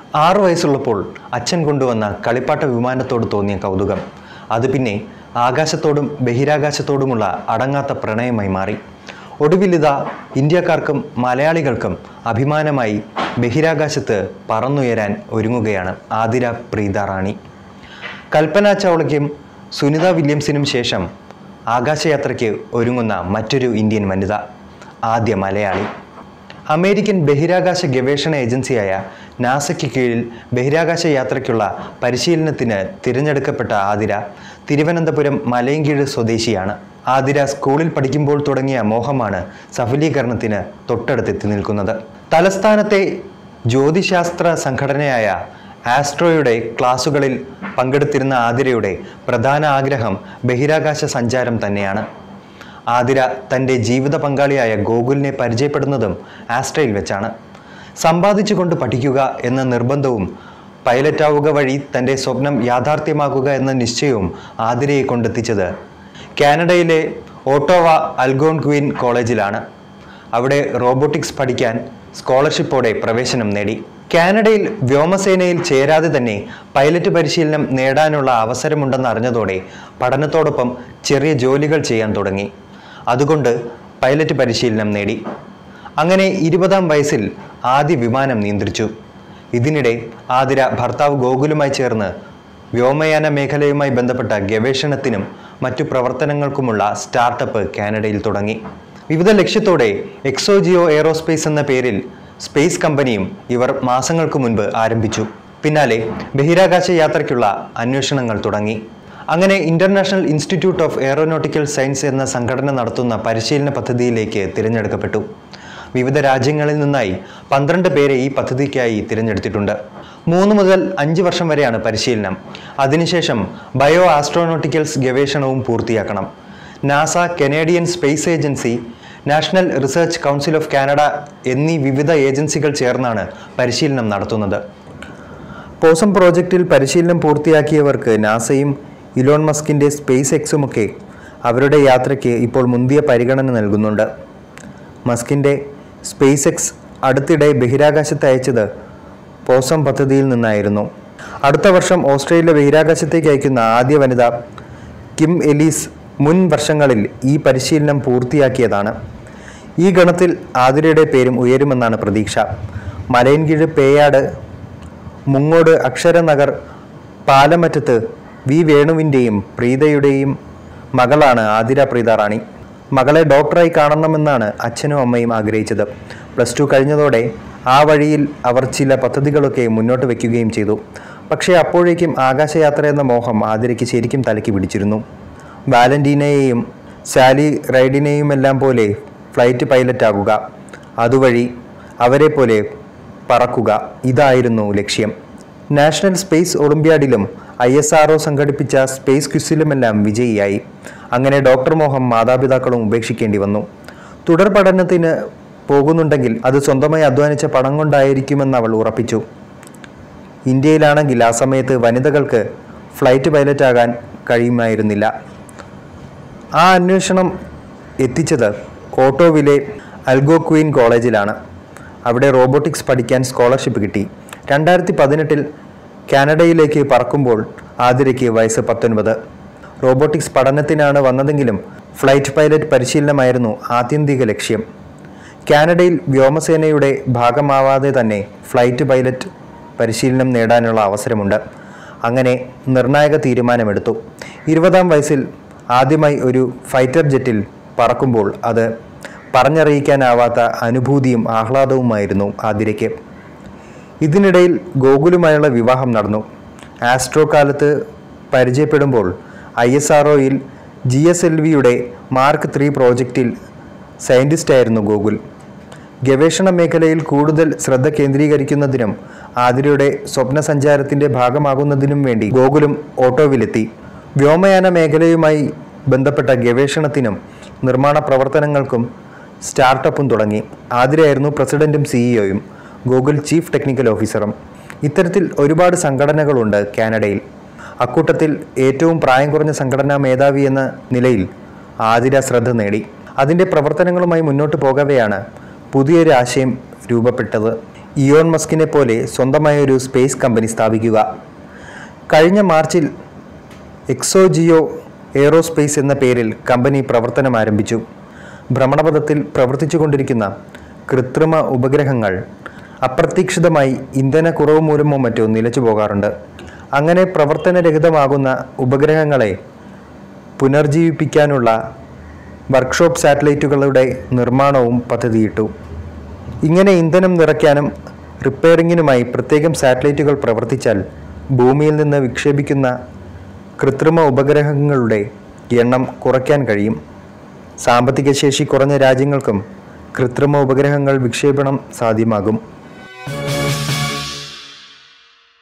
ആറു വയസ്സുള്ളപ്പോൾ അച്ഛൻ കൊണ്ടുവന്ന കളിപ്പാട്ട വിമാനത്തോട് തോന്നിയ കൗതുകം അത് പിന്നെ ആകാശത്തോടും ബഹിരാകാശത്തോടുമുള്ള അടങ്ങാത്ത പ്രണയമായി മാറി ഒടുവിലിതാ ഇന്ത്യക്കാർക്കും മലയാളികൾക്കും അഭിമാനമായി ബഹിരാകാശത്ത് പറന്നുയരാൻ ഒരുങ്ങുകയാണ് ആതിര പ്രീത റാണി കൽപ്പന ചൗളയ്ക്കും സുനിത വില്യംസിനും ശേഷം ആകാശയാത്രയ്ക്ക് ഒരുങ്ങുന്ന മറ്റൊരു ഇന്ത്യൻ വനിത ആദ്യ മലയാളി അമേരിക്കൻ ബഹിരാകാശ ഗവേഷണ ഏജൻസിയായ നാസയ്ക്ക് കീഴിൽ ബഹിരാകാശ യാത്രയ്ക്കുള്ള പരിശീലനത്തിന് തിരഞ്ഞെടുക്കപ്പെട്ട ആതിര തിരുവനന്തപുരം മലയൻകീഴ് സ്വദേശിയാണ് ആതിര സ്കൂളിൽ പഠിക്കുമ്പോൾ തുടങ്ങിയ മോഹമാണ് സഫലീകരണത്തിന് തൊട്ടടുത്തെത്തി നിൽക്കുന്നത് തലസ്ഥാനത്തെ ജ്യോതിശാസ്ത്ര സംഘടനയായ ആസ്ട്രോയുടെ ക്ലാസുകളിൽ പങ്കെടുത്തിരുന്ന ആതിരയുടെ പ്രധാന ആഗ്രഹം ബഹിരാകാശ സഞ്ചാരം തന്നെയാണ് ആതിര തൻ്റെ ജീവിത പങ്കാളിയായ ഗോകുലിനെ പരിചയപ്പെടുന്നതും ആസ്ട്രയിൽ വെച്ചാണ് സമ്പാദിച്ചുകൊണ്ട് പഠിക്കുക എന്ന നിർബന്ധവും പൈലറ്റാവുക വഴി തൻ്റെ സ്വപ്നം യാഥാർത്ഥ്യമാക്കുക എന്ന നിശ്ചയവും ആതിരയെ കൊണ്ടെത്തിച്ചത് കാനഡയിലെ ഓട്ടോവ അൽഗോൺക്വീൻ കോളേജിലാണ് അവിടെ റോബോട്ടിക്സ് പഠിക്കാൻ സ്കോളർഷിപ്പോടെ പ്രവേശനം നേടി കാനഡയിൽ വ്യോമസേനയിൽ ചേരാതെ തന്നെ പൈലറ്റ് പരിശീലനം നേടാനുള്ള അവസരമുണ്ടെന്ന് അറിഞ്ഞതോടെ പഠനത്തോടൊപ്പം ചെറിയ ജോലികൾ ചെയ്യാൻ തുടങ്ങി അതുകൊണ്ട് പൈലറ്റ് പരിശീലനം നേടി അങ്ങനെ ഇരുപതാം വയസ്സിൽ ആദ്യ വിമാനം നിയന്ത്രിച്ചു ഇതിനിടെ ആതിര ഭർത്താവ് ഗോകുലുമായി ചേർന്ന് വ്യോമയാന മേഖലയുമായി ബന്ധപ്പെട്ട ഗവേഷണത്തിനും മറ്റു പ്രവർത്തനങ്ങൾക്കുമുള്ള സ്റ്റാർട്ടപ്പ് കാനഡയിൽ തുടങ്ങി വിവിധ ലക്ഷ്യത്തോടെ എക്സോജിയോ എയറോസ്പേസ് എന്ന പേരിൽ സ്പേസ് കമ്പനിയും ഇവർ മാസങ്ങൾക്ക് മുൻപ് ആരംഭിച്ചു പിന്നാലെ ബഹിരാകാശ യാത്രയ്ക്കുള്ള അന്വേഷണങ്ങൾ തുടങ്ങി അങ്ങനെ international institute of aeronautical science എന്ന സംഘടന നടത്തുന്ന പരിശീലന പദ്ധതിയിലേക്ക് തിരഞ്ഞെടുക്കപ്പെട്ടു വിവിധ രാജ്യങ്ങളിൽ നിന്നായി പന്ത്രണ്ട് പേരെ ഈ പദ്ധതിക്കായി തിരഞ്ഞെടുത്തിട്ടുണ്ട് മൂന്ന് മുതൽ അഞ്ച് വർഷം വരെയാണ് പരിശീലനം അതിനുശേഷം ബയോ ആസ്ട്രോനോട്ടിക്കൽസ് ഗവേഷണവും പൂർത്തിയാക്കണം NASA Canadian space agency national research council of Canada എന്നീ വിവിധ ഏജൻസികൾ ചേർന്നാണ് പരിശീലനം നടത്തുന്നത് പോസം പ്രോജക്റ്റിൽ പരിശീലനം പൂർത്തിയാക്കിയവർക്ക് നാസയും ഇലോൺ മസ്കിൻ്റെ സ്പേസ് എക്സുമൊക്കെ അവരുടെ യാത്രയ്ക്ക് ഇപ്പോൾ മുന്തിയ പരിഗണന നൽകുന്നുണ്ട് മസ്കിൻ്റെ സ്പേസ് എക്സ് അടുത്തിടെ ബഹിരാകാശത്ത് അയച്ചത് പോസം പദ്ധതിയിൽ നിന്നായിരുന്നു അടുത്ത വർഷം ഓസ്ട്രേലിയ ബഹിരാകാശത്തേക്ക് അയക്കുന്ന ആദ്യ വനിത കിം എലീസ് മുൻ വർഷങ്ങളിൽ ഈ പരിശീലനം പൂർത്തിയാക്കിയതാണ് ഈ ഗണത്തിൽ ആതിരയുടെ പേരും ഉയരുമെന്നാണ് പ്രതീക്ഷ മലയൻകീഴ് പേയാട് മുങ്ങോട് അക്ഷരനഗർ പാലമറ്റത്ത് വി വേണുവിൻ്റെയും പ്രീതയുടെയും മകളാണ് ആതിര പ്രീത റാണി മകളെ ഡോക്ടറായി കാണണമെന്നാണ് അച്ഛനും അമ്മയും ആഗ്രഹിച്ചത് പ്ലസ് ടു കഴിഞ്ഞതോടെ ആ വഴിയിൽ അവർ ചില പദ്ധതികളൊക്കെ മുന്നോട്ട് വയ്ക്കുകയും ചെയ്തു പക്ഷേ അപ്പോഴേക്കും ആകാശയാത്ര എന്ന മോഹം ആതിരയ്ക്ക് ശരിക്കും തലയ്ക്ക് പിടിച്ചിരുന്നു വാലന്റീനയെയും സാലി റൈഡിനെയുമെല്ലാം പോലെ ഫ്ലൈറ്റ് പൈലറ്റ് ആകുക അതുവഴി അവരെ പോലെ പറക്കുക ഇതായിരുന്നു ലക്ഷ്യം നാഷണൽ സ്പേസ് ഒളിമ്പ്യാഡിലും ഐ എസ് ആർ സംഘടിപ്പിച്ച സ്പേസ് ക്വിസിലുമെല്ലാം വിജയിയായി അങ്ങനെ ഡോക്ടർ മോഹം മാതാപിതാക്കളും ഉപേക്ഷിക്കേണ്ടി വന്നു തുടർ പഠനത്തിന് പോകുന്നുണ്ടെങ്കിൽ അത് സ്വന്തമായി അധ്വാനിച്ച പണം കൊണ്ടായിരിക്കുമെന്ന് അവൾ ഉറപ്പിച്ചു ഇന്ത്യയിലാണെങ്കിൽ ആ സമയത്ത് വനിതകൾക്ക് ഫ്ലൈറ്റ് പൈലറ്റ് ആകാൻ കഴിയുമായിരുന്നില്ല ആ അന്വേഷണം എത്തിച്ചത് ഓട്ടോവിലെ അൽഗോക്വീൻ കോളേജിലാണ് അവിടെ റോബോട്ടിക്സ് പഠിക്കാൻ സ്കോളർഷിപ്പ് കിട്ടി രണ്ടായിരത്തി പതിനെട്ടിൽ കാനഡയിലേക്ക് പറക്കുമ്പോൾ ആതിരയ്ക്ക് വയസ്സ് പത്തൊൻപത് റോബോട്ടിക്സ് പഠനത്തിനാണ് വന്നതെങ്കിലും ഫ്ലൈറ്റ് പൈലറ്റ് പരിശീലനമായിരുന്നു ആത്യന്തിക ലക്ഷ്യം കാനഡയിൽ വ്യോമസേനയുടെ ഭാഗമാവാതെ തന്നെ ഫ്ലൈറ്റ് പൈലറ്റ് പരിശീലനം നേടാനുള്ള അവസരമുണ്ട് അങ്ങനെ നിർണായക തീരുമാനമെടുത്തു ഇരുപതാം വയസ്സിൽ ആദ്യമായി ഒരു ഫൈറ്റർ ജെറ്റിൽ പറക്കുമ്പോൾ അത് പറഞ്ഞറിയിക്കാനാവാത്ത അനുഭൂതിയും ആഹ്ലാദവുമായിരുന്നു ആതിരയ്ക്ക് ഇതിനിടയിൽ ഗോകുലുമായുള്ള വിവാഹം നടന്നു ആസ്ട്രോ കാലത്ത് പരിചയപ്പെടുമ്പോൾ ഐ എസ് ആർ ഒയിൽ ജി എസ് എൽ വിയുടെ മാർക്ക് ത്രീ പ്രോജക്റ്റിൽ സയൻറ്റിസ്റ്റായിരുന്നു ഗോകുൽ ഗവേഷണ മേഖലയിൽ കൂടുതൽ ശ്രദ്ധ കേന്ദ്രീകരിക്കുന്നതിനും ആതിരയുടെ സ്വപ്ന സഞ്ചാരത്തിൻ്റെ ഭാഗമാകുന്നതിനും വേണ്ടി ഗോകുലും ഓട്ടോവിലെത്തി വ്യോമയാന മേഖലയുമായി ബന്ധപ്പെട്ട ഗവേഷണത്തിനും നിർമ്മാണ പ്രവർത്തനങ്ങൾക്കും സ്റ്റാർട്ടപ്പും തുടങ്ങി ആതിരയായിരുന്നു പ്രസിഡന്റും സിഇഒയും ഗൂഗിൾ ചീഫ് ടെക്നിക്കൽ ഓഫീസറും ഇത്തരത്തിൽ ഒരുപാട് സംഘടനകളുണ്ട് കാനഡയിൽ അക്കൂട്ടത്തിൽ ഏറ്റവും പ്രായം കുറഞ്ഞ സംഘടനാ മേധാവി എന്ന നിലയിൽ ആതിര ശ്രദ്ധ നേടി അതിൻ്റെ പ്രവർത്തനങ്ങളുമായി മുന്നോട്ട് പോകവെയാണ് പുതിയൊരു ആശയം രൂപപ്പെട്ടത് ഇയോൺ മസ്കിനെ പോലെ സ്വന്തമായ ഒരു സ്പേസ് കമ്പനി സ്ഥാപിക്കുക കഴിഞ്ഞ മാർച്ചിൽ എക്സോജിയോ എയ്റോസ്പേസ് എന്ന പേരിൽ കമ്പനി പ്രവർത്തനം ആരംഭിച്ചു ഭ്രമണപഥത്തിൽ പ്രവർത്തിച്ചുകൊണ്ടിരിക്കുന്ന കൃത്രിമ ഉപഗ്രഹങ്ങൾ അപ്രതീക്ഷിതമായി ഇന്ധനക്കുറവ് മൂലമോ മറ്റോ നിലച്ചു പോകാറുണ്ട് അങ്ങനെ പ്രവർത്തനരഹിതമാകുന്ന ഉപഗ്രഹങ്ങളെ പുനർജീവിപ്പിക്കാനുള്ള വർക്ക്ഷോപ്പ് സാറ്റലൈറ്റുകളുടെ നിർമ്മാണവും പദ്ധതിയിട്ടു ഇങ്ങനെ ഇന്ധനം നിറയ്ക്കാനും റിപ്പയറിങ്ങിനുമായി പ്രത്യേകം സാറ്റലൈറ്റുകൾ പ്രവർത്തിച്ചാൽ ഭൂമിയിൽ നിന്ന് വിക്ഷേപിക്കുന്ന കൃത്രിമ ഉപഗ്രഹങ്ങളുടെ എണ്ണം കുറയ്ക്കാൻ കഴിയും സാമ്പത്തിക ശേഷി കുറഞ്ഞ രാജ്യങ്ങൾക്കും കൃത്രിമ ഉപഗ്രഹങ്ങൾ വിക്ഷേപണം സാധ്യമാകും